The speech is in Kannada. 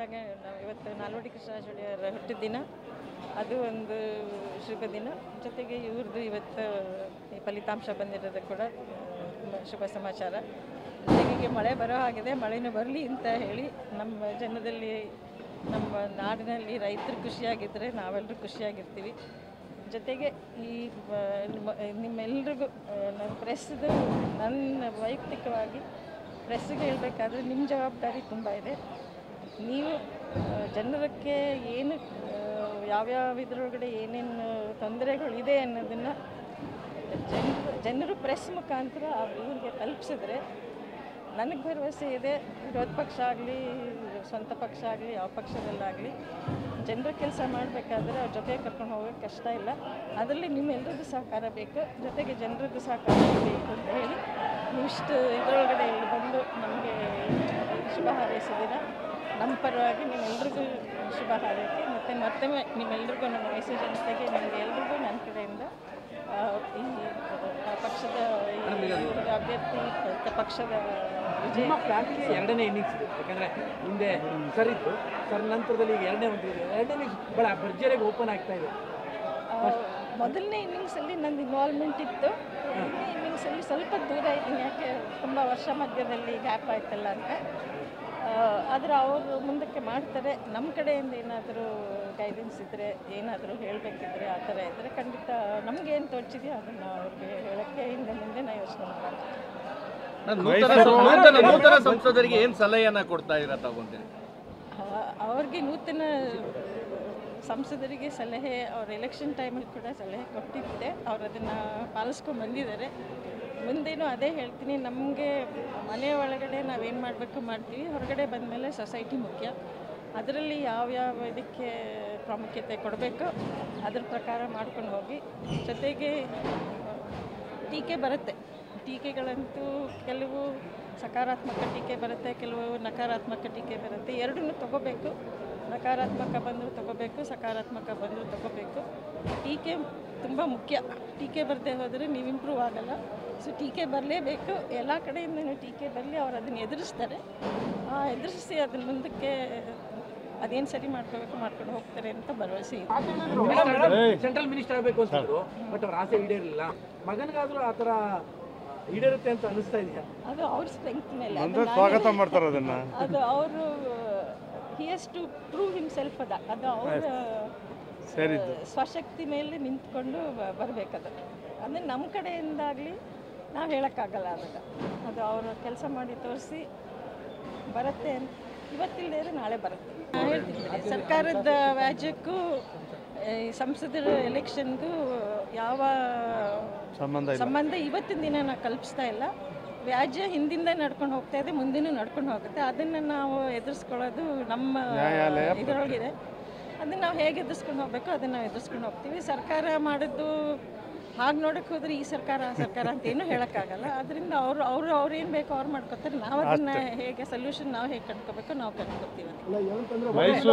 ಹಾಗೆ ನಾವು ಇವತ್ತು ನಾಲ್ವಡಿ ಕೃಷ್ಣರಾಜ ಒಡೆಯರ ಹುಟ್ಟಿದ ಅದು ಒಂದು ಶುಭ ದಿನ ಜೊತೆಗೆ ಇವ್ರದ್ದು ಇವತ್ತು ಈ ಫಲಿತಾಂಶ ಬಂದಿರೋದು ಕೂಡ ಆ, ತುಂಬ ಶುಭ ಸಮಾಚಾರ ಜೊತೆಗೆ ಮಳೆ ಬರೋ ಹಾಗಿದೆ ಮಳೆನೂ ಬರಲಿ ಅಂತ ಹೇಳಿ ನಮ್ಮ ಜನದಲ್ಲಿ ನಮ್ಮ ನಾಡಿನಲ್ಲಿ ರೈತರು ಖುಷಿಯಾಗಿದ್ದರೆ ನಾವೆಲ್ಲರೂ ಖುಷಿಯಾಗಿರ್ತೀವಿ ಜೊತೆಗೆ ಈ ಆ, ನಿಮ್ಮ- ನಿಮ್ಮೆಲ್ರಿಗೂ ಆ, ನನ್ನ ಪ್ರೆಸ್ದು ನನ್ನ ವೈಯಕ್ತಿಕವಾಗಿ ಪ್ರೆಸ್ಸಿಗೆ ಹೇಳಬೇಕಾದ್ರೆ ನಿಮ್ಮ ಜವಾಬ್ದಾರಿ ತುಂಬ ಇದೆ ನೀವು ಆ, ಜನರಕ್ಕೆ ಏನು ಆ, ಯಾವ್ಯಾವ ಇದರೊಳಗಡೆ ಏನೇನು ತೊಂದರೆಗಳಿದೆ ಅನ್ನೋದನ್ನು ಜನರು ಜನರು ಪ್ರೆಸ್ ಮುಖಾಂತರ ಇವ್ರಿಗೆ ತಲುಪಿಸಿದ್ರೆ ನನಗೆ ಭರವಸೆ ಇದೆ ವಿರೋಧ ಪಕ್ಷ ಆಗಲಿ ಸ್ವಂತ ಪಕ್ಷ ಆಗಲಿ ಯಾವ ಪಕ್ಷದಲ್ಲಾಗಲಿ ಜನರ ಕೆಲಸ ಮಾಡಬೇಕಾದ್ರೆ ಅವ್ರ ಜೊತೆ ಕರ್ಕೊಂಡು ಹೋಗೋಕ್ಕೆ ಕಷ್ಟ ಇಲ್ಲ ಅದರಲ್ಲಿ ನಿಮ್ಮೆಲ್ಲರದ್ದು ಸಹಕಾರ ಬೇಕು ಜೊತೆಗೆ ಜನರದ್ದು ಸಹಕಾರ ಬೇಕು ಅಂತ ಹೇಳಿ ನೀವಿಷ್ಟು ಇದರೊಳಗಡೆ ಇಲ್ಲಿ ಬಂದು ನಮಗೆ ಶುಭ ಹಾರೈಸಿದ್ದೀರ ನಮ್ಮ ಪರವಾಗಿ ನಿಮ್ಮೆಲ್ರಿಗೂ ಶುಭ ಹಾರೈಕೆ ಮತ್ತು ಮತ್ತೊಮ್ಮೆ ನಿಮ್ಮೆಲ್ರಿಗೂ ನಮ್ಮ ಮೈಸೂರು ಜನತೆಗೆ ನಿಮಗೆ ಎಲ್ರಿಗೂ ನನ್ನ ಕಡೆಯಿಂದ ಆ, ಈ ಆ, ಪಕ್ಷದ ಈ ಇವ್ರಿಗೆ ಅಭ್ಯರ್ಥಿ ಪ- ಪಕ್ಷದ ವಿಜಯ ನಿಮ್ಮ ಫ್ಯಾಮಿಲಿ ಎರಡನೇ ಇನ್ನಿಂಗ್ಸ್ ಇದೆ ಯಾಕಂದ್ರೆ ಹಿಂದೆ ಸರ್ ಇತ್ತು ಸರ್ ನಂತರದಲ್ಲಿ ಈಗ ಎರಡನೇ ಒಂದು ಇದೆ ಎರಡನೇ ಇನ್ನಿಂಗ್ಸ್ ಭಾಳ ಭರ್ಜರಿಯಾಗಿ ಓಪನ್ ಆಗ್ತಾ ಇದೆ ಆ, ಮೊದಲನೇ ಇನ್ನಿಂಗ್ಸಲ್ಲಿ ನಂದು ಇನ್ವಾಲ್ವ್ಮೆಂಟ್ ಇತ್ತು ಎರಡನೇ ಇನ್ನಿಂಗ್ಸಲ್ಲಿ ಸ್ವಲ್ಪ ದೂರ ಇದ್ದೀನಿ ಯಾಕೆ ತುಂಬ ವರ್ಷ ಮಧ್ಯದಲ್ಲಿ ಗ್ಯಾಪ್ ಆಯ್ತಲ್ಲ ಅಂತ ಆದರೆ ಅವರು ಮುಂದಕ್ಕೆ ಮಾಡ್ತಾರೆ ನಮ್ಮ ಕಡೆಯಿಂದ ಏನಾದರೂ ಗೈಡೆನ್ಸ್ ಇದ್ದರೆ ಏನಾದರೂ ಹೇಳಬೇಕಿದ್ರೆ ಆ ಥರ ಇದ್ದರೆ ಖಂಡಿತ ನಮ್ಗೆ ಏನು ತೋಚಿದೆಯೋ ಅದನ್ನು ಅವ್ರಿಗೆ ಹೇಳೋಕ್ಕೆ ಹಿಂದೆ ಮುಂದೆ ನಾವು ಯೋಚನೆ ಮಾಡೋಣ ನೂತನ ನೂತನ ನೂತನ ಸಂಸದರಿಗೆ ಏನ್ ಸಲಹೆಯನ್ನ ಕೊಡ್ತಾ ಇರ ತಗೊಂತೀನಿ ಆ, ಅವ್ರಿಗೆ ನೂತನ ಸಂಸದರಿಗೆ ಸಲಹೆ ಅವ್ರ ಎಲೆಕ್ಷನ್ ಟೈಮಲ್ಲಿ ಕೂಡ ಸಲಹೆ ಕೊಟ್ಟಿದ್ದೆ ಅವ್ರು ಅದನ್ನು ಪಾಲಿಸ್ಕೊಂಡು ಬಂದಿದ್ದಾರೆ ಮುಂದೇನು ಅದೇ ಹೇಳ್ತೀನಿ ನಮಗೆ ಮನೆ ಒಳಗಡೆ ನಾವೇನು ಮಾಡಬೇಕು ಮಾಡ್ತೀವಿ ಹೊರಗಡೆ ಬಂದಮೇಲೆ ಸೊಸೈಟಿ ಮುಖ್ಯ ಅದರಲ್ಲಿ ಯಾವ್ಯಾವ ಇದಕ್ಕೆ ಪ್ರಾಮುಖ್ಯತೆ ಕೊಡಬೇಕು ಅದ್ರ ಪ್ರಕಾರ ಮಾಡ್ಕೊಂಡು ಹೋಗಿ ಜೊತೆಗೆ ಟೀಕೆ ಬರುತ್ತೆ ಟೀಕೆಗಳಂತೂ ಕೆಲವು ಸಕಾರಾತ್ಮಕ ಟೀಕೆ ಬರುತ್ತೆ ಕೆಲವು ನಕಾರಾತ್ಮಕ ಟೀಕೆ ಬರುತ್ತೆ ಎರಡನ್ನೂ ತಗೋಬೇಕು ನಕಾರಾತ್ಮಕ ಬಂದರೂ ತಗೋಬೇಕು ಸಕಾರಾತ್ಮಕ ಬಂದರೂ ತಗೋಬೇಕು ಟೀಕೆ ತುಂಬ ಮುಖ್ಯ ಟೀಕೆ ಬರದೆ ಹೋದರೆ ನೀವು ಇಂಪ್ರೂವ್ ಆಗಲ್ಲ ಸೊ ಟೀಕೆ ಬರಲೇಬೇಕು ಎಲ್ಲ ಕಡೆಯಿಂದನೂ ಟೀಕೆ ಬರಲಿ ಅವ್ರು ಅದನ್ನು ಎದುರಿಸ್ತಾರೆ ಆ ಎದುರಿಸಿ ಅದನ್ನ ಮುಂದಕ್ಕೆ ಅದೇನು ಸರಿ ಮಾಡ್ಕೋಬೇಕು ಮಾಡ್ಕೊಂಡು ಹೋಗ್ತಾರೆ ಅಂತ ಭರವಸೆ ಇದೆ ಸೆಂಟ್ರಲ್ ಮಿನಿಸ್ಟರ್ ಆಗಬೇಕು ಅಂತಿದ್ರು ಬಟ್ ಅವ್ರ ಆಸೆ ಈಡೇರಲಿಲ್ಲ ಮಗನಿಗಾದ್ರೂ ಆ ಥರ ಈಡೇರುತ್ತೆ ಅಂತ ಅನಿಸ್ತಾ ಇದೆಯಾ ಅದು ಅವ್ರ ಸ್ಟ್ರೆಂತ್ ಮೇಲೆ ಅಂದ್ರೆ ಸ್ವಾಗತ ಮಾಡ್ತಾರೆ ಅದನ್ನ ಅದು ಅವರು he has to prove himself ಅದ ಅದು ಅವರ ಸೇರಿದ್ದು. ಸ್ವಶಕ್ತಿ ಮೇಲೆ ನಿಂತ್ಕೊಂಡು ಬರಬೇಕದು ಅಂದರೆ ನಮ್ಮ ಕಡೆಯಿಂದಾಗಲಿ ನಾವು ಹೇಳೋಕ್ಕಾಗಲ್ಲ ಅದನ್ನು ಅದು ಅವರು ಕೆಲಸ ಮಾಡಿ ತೋರಿಸಿ ಬರುತ್ತೆ ಅಂತ ಇವತ್ತಿಲ್ಲದೆ ಇದ್ರೆ ನಾಳೆ ಬರುತ್ತೆ ನಾನು ಹೇಳ್ತಿದ್ದೀನಿ ಸರ್ಕಾರದ ವ್ಯಾಜ್ಯಕ್ಕೂ ಈ ಸಂಸದರ ಎಲೆಕ್ಷನ್ಗೂ ಯಾವ ಸಂಬಂಧ ಇಲ್ಲ ಸಂಬಂಧ ಇವತ್ತಿನ ದಿನ ನಾವು ಕಲ್ಪಿಸ್ತಾ ಇಲ್ಲ ವ್ಯಾಜ್ಯ ಹಿಂದಿಂದ ನಡ್ಕೊಂಡು ಹೋಗ್ತಾ ಇದೆ ಮುಂದಿನೂ ನಡ್ಕೊಂಡು ಹೋಗುತ್ತೆ ಅದನ್ನು ನಾವು ಎದುರಿಸ್ಕೊಳ್ಳೋದು ನಮ್ಮ ನ್ಯಾಯಾಲಯ ಇದರೊಳಗಿದೆ ಅದನ್ನು ನಾವು ಹೇಗೆ ಎದುರಿಸ್ಕೊಂಡು ಹೋಗ್ಬೇಕು ಅದನ್ನು ನಾವು ಎದುರಿಸ್ಕೊಂಡು ಹೋಗ್ತೀವಿ ಸರ್ಕಾರ ಮಾಡಿದ್ದು ಹಾಗೆ ನೋಡಕ್ಕೆ ಹೋದ್ರೆ ಈ ಸರ್ಕಾರ ಆ ಸರ್ಕಾರ ಅಂತ ಏನೂ ಹೇಳೋಕ್ಕಾಗಲ್ಲ ಅದರಿಂದ ಅವರು ಅವರು ಅವ್ರು ಏನು ಬೇಕೋ ಅವ್ರು ಮಾಡ್ಕೊತಾರೆ ನಾವು ಅದನ್ನು ಹೇಗೆ ಸೊಲ್ಯೂಷನ್ ನಾವು ಹೇಗೆ ಕಂಡ್ಕೋಬೇಕು ನಾವು ಕಂಡ್ಕೋತೀವಿ ಮೈಸೂರು